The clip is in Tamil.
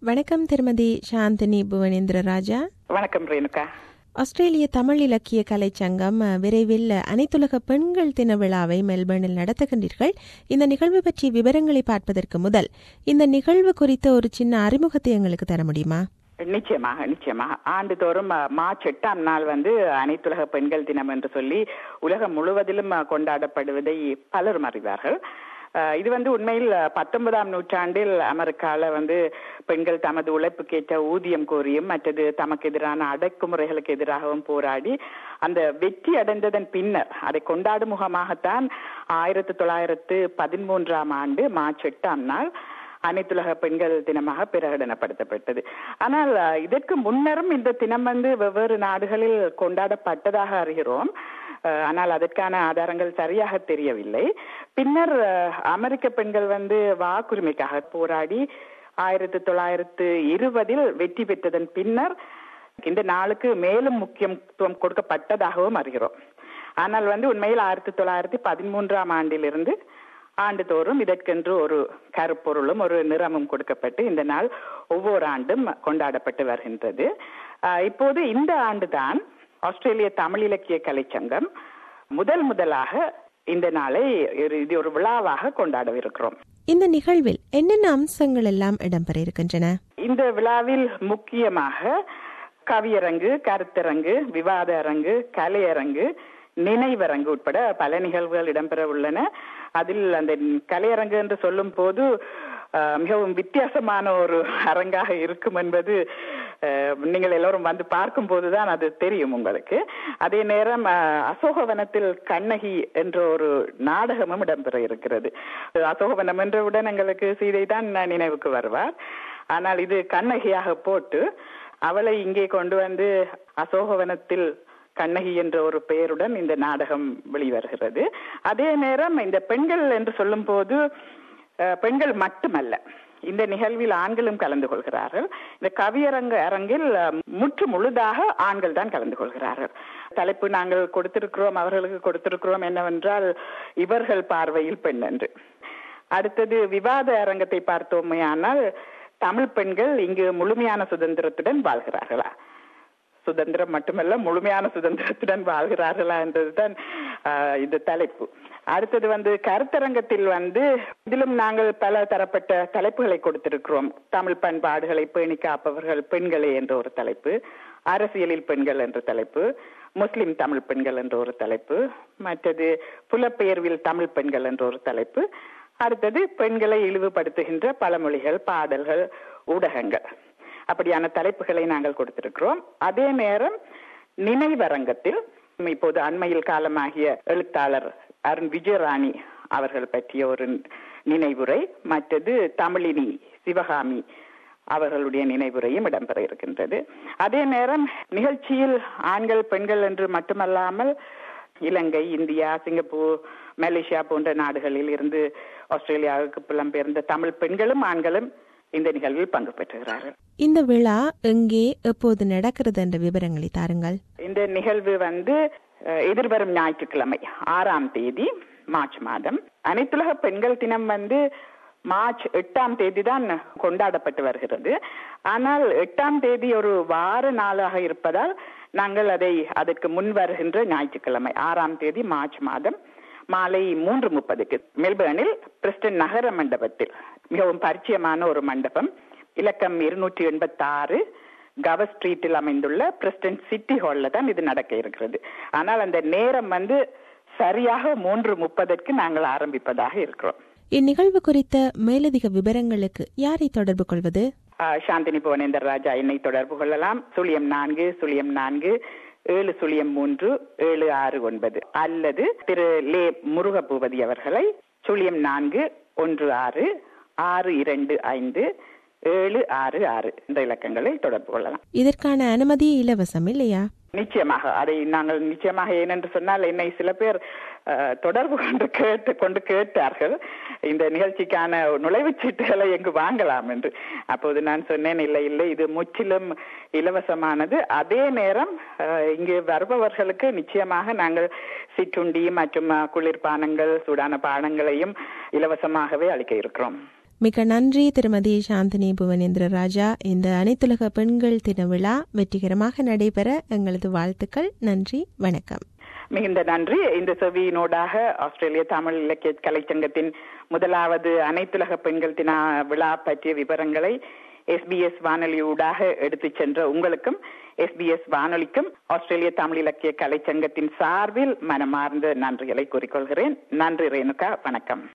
வணக்கம் திருமதி சாந்தினி புவனேந்திர ராஜா வணக்கம் ரேணுகா ஆஸ்திரேலிய தமிழ் இலக்கிய கலைச்சங்கம் அஹ், விரைவில் அனைத்துலக பெண்கள் தின விழாவை மெல்பர்னில் நடத்துகின்றீர்கள் இந்த நிகழ்வு பற்றிய விவரங்களை பார்ப்பதற்கு முதல் இந்த நிகழ்வு குறித்த ஒரு சின்ன அறிமுகத்தை எங்களுக்கு தர முடியுமா நிச்சயமாக நிச்சயமாக ஆண்டுதோறும் அஹ், மார்ச் எட்டாம் நாள் வந்து அனைத்துலக பெண்கள் தினம் என்று சொல்லி உலகம் முழுவதிலும் அஹ், கொண்டாடப்படுவதை பலரும் அறிவார்கள் அஹ், இது வந்து உண்மையில் அஹ், பத்தொன்பதாம் நூற்றாண்டில் அமெரிக்கால வந்து பெண்கள் தமது உழைப்புக்கேற்ற ஊதியம் கோரியும் மற்றது தமக்கு எதிரான அடக்குமுறைகளுக்கு எதிராகவும் போராடி அந்த வெற்றி அடைந்ததன் பின்னர் அதை கொண்டாடும் முகமாகத்தான் ஆயிரத்தி தொள்ளாயிரத்து பதிமூன்றாம் ஆண்டு மார்ச் எட்டாம் நாள் அனைத்துலக பெண்கள் தினமாக பிரகடனப்படுத்தப்பட்டது ஆனால் அஹ், இதற்கு முன்னரும் இந்த தினம் வந்து வெவ்வேறு நாடுகளில் கொண்டாடப்பட்டதாக அறிகிறோம் அஹ், ஆனால் அதற்கான ஆதாரங்கள் சரியாக தெரியவில்லை பின்னர் அஹ், அமெரிக்க பெண்கள் வந்து வாக்குரிமைக்காக போராடி ஆயிரத்தி தொள்ளாயிரத்து இருபதில் வெற்றி பெற்றதன் பின்னர் இந்த நாளுக்கு மேலும் முக்கியத்துவம் கொடுக்கப்பட்டதாகவும் அறிகிறோம் ஆனால் வந்து உண்மையில் ஆயிரத்தி தொள்ளாயிரத்தி பதிமூன்றாம் ஆண்டிலிருந்து ஆண்டுதோறும் இதற்கென்று ஒரு கருப்பொருளும் ஒரு நிறமும் கொடுக்கப்பட்டு இந்த நாள் ஒவ்வொரு ஆண்டும் கொண்டாடப்பட்டு வருகின்றது ஆஹ் இப்போது இந்த ஆண்டுதான் ஆஸ்திரேலிய தமிழ் இலக்கிய கலைச்சங்கம் முதல் முதலாக இந்த நாளை ஒரு- இது ஒரு விழாவாக கொண்டாடவிருக்கிறோம் இந்த நிகழ்வில் என்னென்ன அம்சங்கள் எல்லாம் இடம்பெற இருக்கின்றன இந்த விழாவில் முக்கியமாக கவியரங்கு கருத்தரங்கு விவாத அரங்கு கலையரங்கு நினைவரங்கு உட்பட பல நிகழ்வுகள் இடம்பெற உள்ளன அதில் அந்த கலையரங்கு என்று சொல்லும் போது அஹ், மிகவும் வித்தியாசமான ஒரு அரங்காக இருக்கும் என்பது அஹ், நீங்கள் எல்லோரும் வந்து பார்க்கும் போதுதான் அது தெரியும் உங்களுக்கு அதே நேரம் அஹ், அசோகவனத்தில் கண்ணகி என்ற ஒரு நாடகமும் இடம்பெற இருக்கிறது அசோகவனம் என்றவுடன் எங்களுக்கு சீதை தான் நினைவுக்கு வருவார் ஆனால் இது கண்ணகியாக போட்டு அவளை இங்கே கொண்டு வந்து அசோகவனத்தில் கண்ணகி என்ற ஒரு பெயருடன் இந்த நாடகம் வெளிவருகிறது அதே நேரம் இந்த பெண்கள் என்று சொல்லும் போது அஹ், பெண்கள் மட்டுமல்ல இந்த நிகழ்வில் ஆண்களும் கலந்து கொள்கிறார்கள் இந்த கவியரங்க அரங்கில் அஹ், முற்று முழுதாக ஆண்கள் தான் கலந்து கொள்கிறார்கள் தலைப்பு நாங்கள் கொடுத்திருக்கிறோம் அவர்களுக்கு கொடுத்திருக்கிறோம் என்னவென்றால் இவர்கள் பார்வையில் பெண் என்று அடுத்தது விவாத அரங்கத்தை பார்த்தோமே ஆனால் தமிழ் பெண்கள் இங்கு முழுமையான சுதந்திரத்துடன் வாழ்கிறார்களா சுதந்திரம் மட்டுமல்ல முழுமையான சுதந்திரத்துடன் வாழ்கிறார்களா என்றதுதான் ஆஹ், இந்த தலைப்பு அடுத்தது வந்து கருத்தரங்கத்தில் வந்து இதிலும் நாங்கள் பல தரப்பட்ட தலைப்புகளை கொடுத்திருக்கிறோம் தமிழ் பண்பாடுகளை பேணி காப்பவர்கள் பெண்களே என்ற ஒரு தலைப்பு அரசியலில் பெண்கள் என்ற தலைப்பு முஸ்லிம் தமிழ் பெண்கள் என்ற ஒரு தலைப்பு மற்றது புலப்பெயர்வில் தமிழ் பெண்கள் என்ற ஒரு தலைப்பு அடுத்தது பெண்களை இழிவுபடுத்துகின்ற பழமொழிகள் பாடல்கள் ஊடகங்கள் அப்படியான தலைப்புகளை நாங்கள் கொடுத்திருக்கிறோம் அதே நேரம் நினைவரங்கத்தில் இப்போது அண்மையில் காலமாகிய எழுத்தாளர் அருண் விஜயராணி அவர்கள் பற்றிய ஒரு நினைவுரை மற்றது தமிழினி சிவகாமி அவர்களுடைய நினைவுரையும் இடம்பெற இருக்கின்றது அதே நேரம் நிகழ்ச்சியில் ஆண்கள் பெண்கள் என்று மட்டுமல்லாமல் இலங்கை இந்தியா சிங்கப்பூர் மலேசியா போன்ற நாடுகளில் இருந்து ஆஸ்திரேலியாவுக்கு புலம்பெயர்ந்த தமிழ் பெண்களும் ஆண்களும் இந்த நிகழ்வில் பங்கு பெற்றுகிறார்கள் இந்த விழா எங்கே எப்போது நடக்கிறது என்ற விவரங்களை தாருங்கள் இந்த நிகழ்வு வந்து அஹ், எதிர்வரும் ஞாயிற்றுக்கிழமை ஆறாம் தேதி மார்ச் மாதம் அனைத்துலக பெண்கள் தினம் வந்து மார்ச் எட்டாம் தேதி தான் கொண்டாடப்பட்டு வருகிறது ஆனால் எட்டாம் தேதி ஒரு வார நாளாக இருப்பதால் நாங்கள் அதை அதற்கு முன் வருகின்ற ஞாயிற்றுக்கிழமை ஆறாம் தேதி மார்ச் மாதம் மாலை மூன்று முப்பதுக்கு மெல்பர்னில் பிரிஸ்டன் நகர மண்டபத்தில் மிகவும் பரிச்சயமான ஒரு மண்டபம் இலக்கம் இருநூற்றி எண்பத்தி ஆறு கவர் ஸ்ட்ரீட்டில் அமைந்துள்ள பிரசிடென்ட் சிட்டி ஹால்ல தான் இது நடக்க இருக்கிறது ஆனால் அந்த நேரம் வந்து சரியாக மூன்று முப்பதற்கு நாங்கள் ஆரம்பிப்பதாக இருக்கிறோம் இந்நிகழ்வு குறித்த மேலதிக விவரங்களுக்கு யாரை தொடர்பு கொள்வது ஆஹ் சாந்தினி புவனேந்தர் ராஜா என்னை தொடர்பு கொள்ளலாம் சுழியம் நான்கு சுழியம் நான்கு ஏழு சுழியம் மூன்று ஏழு ஆறு ஒன்பது அல்லது திரு லே முருகபூபதி அவர்களை சுழியம் நான்கு ஒன்று ஆறு ஆறு இரண்டு ஐந்து ஏழு ஆறு ஆறு இந்த இலக்கங்களை தொடர்பு கொள்ளலாம் இதற்கான அனுமதி இலவசம் இல்லையா நிச்சயமாக அதை நாங்கள் நிச்சயமாக ஏனென்று சொன்னால் என்னை சில பேர் அஹ், தொடர்பு கொண்டு கேட்டு கொண்டு கேட்டார்கள் இந்த நிகழ்ச்சிக்கான நுழைவுச் சீட்டுகளை எங்கு வாங்கலாம் என்று அப்போது நான் சொன்னேன் இல்லை இல்லை இது முற்றிலும் இலவசமானது அதே நேரம் அஹ், இங்கு வருபவர்களுக்கு நிச்சயமாக நாங்கள் சிற்றுண்டி மற்றும் அஹ், குளிர்பானங்கள் சூடான பானங்களையும் இலவசமாகவே அளிக்க இருக்கிறோம் மிக்க நன்றி திருமதி சாந்தினி புவனேந்திர ராஜா இந்த அனைத்துலக பெண்கள் தின விழா வெற்றிகரமாக நடைபெற எங்களது வாழ்த்துக்கள் நன்றி வணக்கம் மிகுந்த நன்றி இந்த செவியினூடாக ஆஸ்திரேலிய தமிழ் இலக்கிய கலைச்சங்கத்தின் முதலாவது அனைத்துலக பெண்கள் தின விழா பற்றிய விவரங்களை எஸ்பிஎஸ் வானொலியூடாக எடுத்துச் சென்ற உங்களுக்கும் எஸ்பிஎஸ் வானொலிக்கும் ஆஸ்திரேலிய தமிழ் இலக்கிய கலைச்சங்கத்தின் சார்பில் மனமார்ந்த நன்றிகளை கூறிக்கொள்கிறேன் நன்றி ரேணுகா வணக்கம்